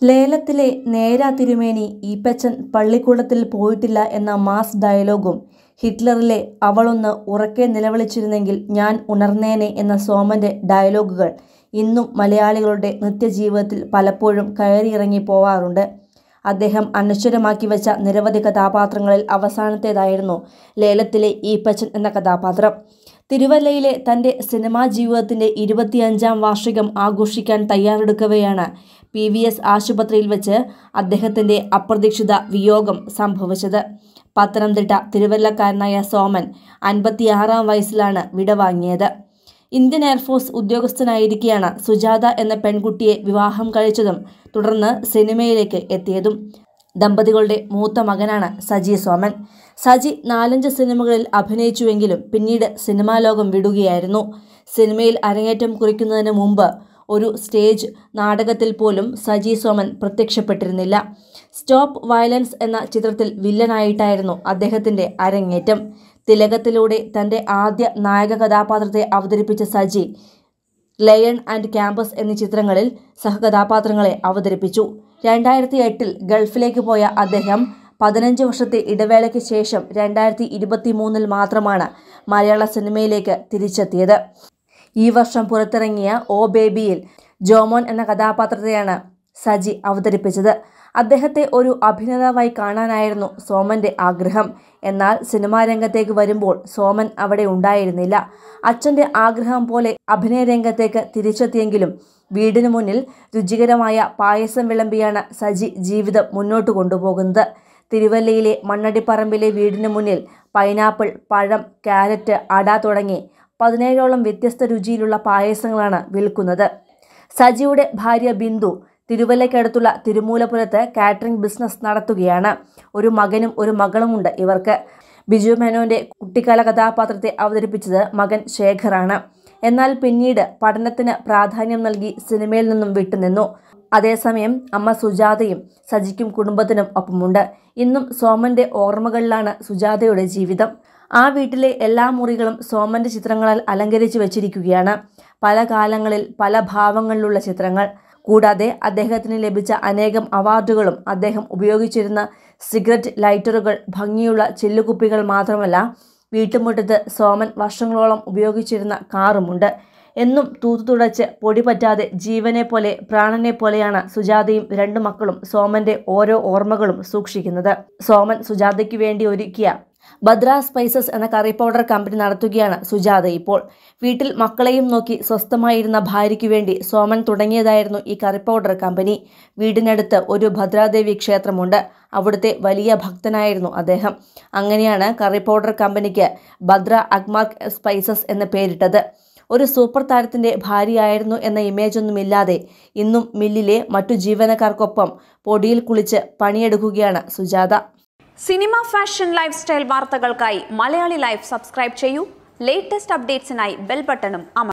ലേലത്തിലെ നേരാ തിരുമേനി ഈപ്പച്ചൻ പള്ളിക്കൂടത്തിൽ പോയിട്ടില്ല എന്ന മാസ് ഡയലോഗും ഹിറ്റ്ലറിലെ അവളൊന്ന് ഉറക്കെ നിലവിളിച്ചിരുന്നെങ്കിൽ ഞാൻ ഉണർന്നേനെ എന്ന സോമന്റെ ഡയലോഗുകൾ ഇന്നും മലയാളികളുടെ നിത്യജീവിതത്തിൽ പലപ്പോഴും കയറിയിറങ്ങി പോവാറുണ്ട് അദ്ദേഹം അനശ്വരമാക്കി വെച്ച നിരവധി കഥാപാത്രങ്ങളിൽ അവസാനത്തേതായിരുന്നു ലേലത്തിലെ ഈപ്പച്ചൻ എന്ന കഥാപാത്രം തിരുവല്ലയിലെ തൻ്റെ സിനിമാ ജീവിതത്തിൻ്റെ ഇരുപത്തിയഞ്ചാം വാർഷികം ആഘോഷിക്കാൻ തയ്യാറെടുക്കവെയാണ് പി വി എസ് ആശുപത്രിയിൽ വെച്ച് അദ്ദേഹത്തിൻ്റെ അപ്രതീക്ഷിത വിയോഗം സംഭവിച്ചത് പത്തനംതിട്ട തിരുവല്ലക്കാരനായ സോമൻ അൻപത്തിയാറാം വയസ്സിലാണ് വിടവാങ്ങിയത് ഇന്ത്യൻ എയർഫോഴ്സ് ഉദ്യോഗസ്ഥനായിരിക്കെയാണ് സുജാത എന്ന പെൺകുട്ടിയെ വിവാഹം കഴിച്ചതും തുടർന്ന് സിനിമയിലേക്ക് എത്തിയതും ദമ്പതികളുടെ മൂത്ത മകനാണ് സജി സോമൻ സജി നാലഞ്ച് സിനിമകളിൽ അഭിനയിച്ചുവെങ്കിലും പിന്നീട് സിനിമാ ലോകം വിടുകയായിരുന്നു സിനിമയിൽ അരങ്ങേറ്റം കുറിക്കുന്നതിന് മുമ്പ് ഒരു സ്റ്റേജ് നാടകത്തിൽ പോലും സജി സോമൻ പ്രത്യക്ഷപ്പെട്ടിരുന്നില്ല സ്റ്റോപ്പ് വയലൻസ് എന്ന ചിത്രത്തിൽ വില്ലനായിട്ടായിരുന്നു അദ്ദേഹത്തിൻ്റെ അരങ്ങേറ്റം തിലകത്തിലൂടെ തൻ്റെ ആദ്യ നായക കഥാപാത്രത്തെ അവതരിപ്പിച്ച സജി ലയൺ ആൻഡ് ക്യാമ്പസ് എന്നീ ചിത്രങ്ങളിൽ സഹകഥാപാത്രങ്ങളെ അവതരിപ്പിച്ചു രണ്ടായിരത്തി എട്ടിൽ ഗൾഫിലേക്ക് പോയ അദ്ദേഹം പതിനഞ്ച് വർഷത്തെ ഇടവേളയ്ക്ക് ശേഷം രണ്ടായിരത്തി ഇരുപത്തി മൂന്നിൽ മാത്രമാണ് മലയാള സിനിമയിലേക്ക് തിരിച്ചെത്തിയത് ഈ വർഷം പുറത്തിറങ്ങിയ ഓ ബേബിയിൽ ജോമോൻ എന്ന കഥാപാത്രത്തെയാണ് സജി അവതരിപ്പിച്ചത് അദ്ദേഹത്തെ ഒരു അഭിനേതാവായി കാണാനായിരുന്നു സോമന്റെ ആഗ്രഹം എന്നാൽ സിനിമാ രംഗത്തേക്ക് വരുമ്പോൾ സോമൻ അവിടെ ഉണ്ടായിരുന്നില്ല അച്ഛൻ്റെ ആഗ്രഹം പോലെ അഭിനയ രംഗത്തേക്ക് തിരിച്ചെത്തിയെങ്കിലും വീടിനു മുന്നിൽ രുചികരമായ പായസം വിളമ്പിയാണ് സജി ജീവിതം മുന്നോട്ട് കൊണ്ടുപോകുന്നത് തിരുവല്ലയിലെ മണ്ണടിപ്പറമ്പിലെ വീടിന് മുന്നിൽ പൈനാപ്പിൾ പഴം ക്യാരറ്റ് അട തുടങ്ങി പതിനേഴോളം വ്യത്യസ്ത രുചിയിലുള്ള പായസങ്ങളാണ് വിൽക്കുന്നത് സജിയുടെ ഭാര്യ ബിന്ദു തിരുവല്ലയ്ക്കടുത്തുള്ള തിരുമൂലപുരത്ത് കാറ്ററിംഗ് ബിസിനസ് നടത്തുകയാണ് ഒരു മകനും ഒരു മകളുമുണ്ട് ഇവർക്ക് ബിജു മേനോന്റെ കുട്ടിക്കാല കഥാപാത്രത്തെ അവതരിപ്പിച്ചത് മകൻ ശേഖറാണ് എന്നാൽ പിന്നീട് പഠനത്തിന് പ്രാധാന്യം നൽകി സിനിമയിൽ നിന്നും വിട്ടുനിന്നു അതേസമയം അമ്മ സുജാതയും സജിക്കും കുടുംബത്തിനും ഒപ്പമുണ്ട് ഇന്നും സോമന്റെ ഓർമ്മകളിലാണ് സുജാതയുടെ ജീവിതം ആ വീട്ടിലെ എല്ലാ മുറികളും സോമന്റെ ചിത്രങ്ങളാൽ അലങ്കരിച്ചു വച്ചിരിക്കുകയാണ് പല കാലങ്ങളിൽ പല ഭാവങ്ങളിലുള്ള ചിത്രങ്ങൾ കൂടാതെ അദ്ദേഹത്തിന് ലഭിച്ച അനേകം അവാർഡുകളും അദ്ദേഹം ഉപയോഗിച്ചിരുന്ന സിഗരറ്റ് ലൈറ്ററുകൾ ഭംഗിയുള്ള ചില്ലുകുപ്പികൾ മാത്രമല്ല വീട്ടുമുറ്റത്ത് സോമൻ വർഷങ്ങളോളം ഉപയോഗിച്ചിരുന്ന കാറുമുണ്ട് എന്നും തൂത്തു തുടച്ച് പൊടി പറ്റാതെ ജീവനെ പോലെ പ്രാണനെ പോലെയാണ് സുജാതയും രണ്ടു മക്കളും സോമന്റെ ഓരോ ഓർമ്മകളും സൂക്ഷിക്കുന്നത് സോമൻ സുജാതയ്ക്ക് വേണ്ടി ഒരുക്കിയ ഭദ്ര സ്പൈസസ് എന്ന കറി പൗഡർ കമ്പനി നടത്തുകയാണ് സുജാത ഇപ്പോൾ വീട്ടിൽ മക്കളെയും നോക്കി സ്വസ്ഥമായിരുന്ന ഭാര്യയ്ക്ക് വേണ്ടി സോമൻ തുടങ്ങിയതായിരുന്നു ഈ കറി പൗഡർ കമ്പനി വീടിനടുത്ത് ഒരു ഭദ്രാദേവി ക്ഷേത്രമുണ്ട് അവിടുത്തെ വലിയ ഭക്തനായിരുന്നു അദ്ദേഹം അങ്ങനെയാണ് കറി പൗഡർ കമ്പനിക്ക് ഭദ്ര അഗ്മാർക്ക് സ്പൈസസ് എന്ന് പേരിട്ടത് ഒരു സൂപ്പർ താരത്തിന്റെ ഭാര്യയായിരുന്നു എന്ന ഇമേജൊന്നുമില്ലാതെ ഇന്നും മില്ലിലെ മറ്റു ജീവനക്കാർക്കൊപ്പം പൊടിയിൽ കുളിച്ച് പണിയെടുക്കുകയാണ് Sujatha cinema fashion lifestyle വാർത്തകൾക്കായി മലയാളി ലൈഫ് സബ്സ്ക്രൈബ് ചെയ്യൂ ലേറ്റസ്റ്റ് അപ്ഡേറ്റ്സിനായി ബെൽ ബട്ടണും അമർ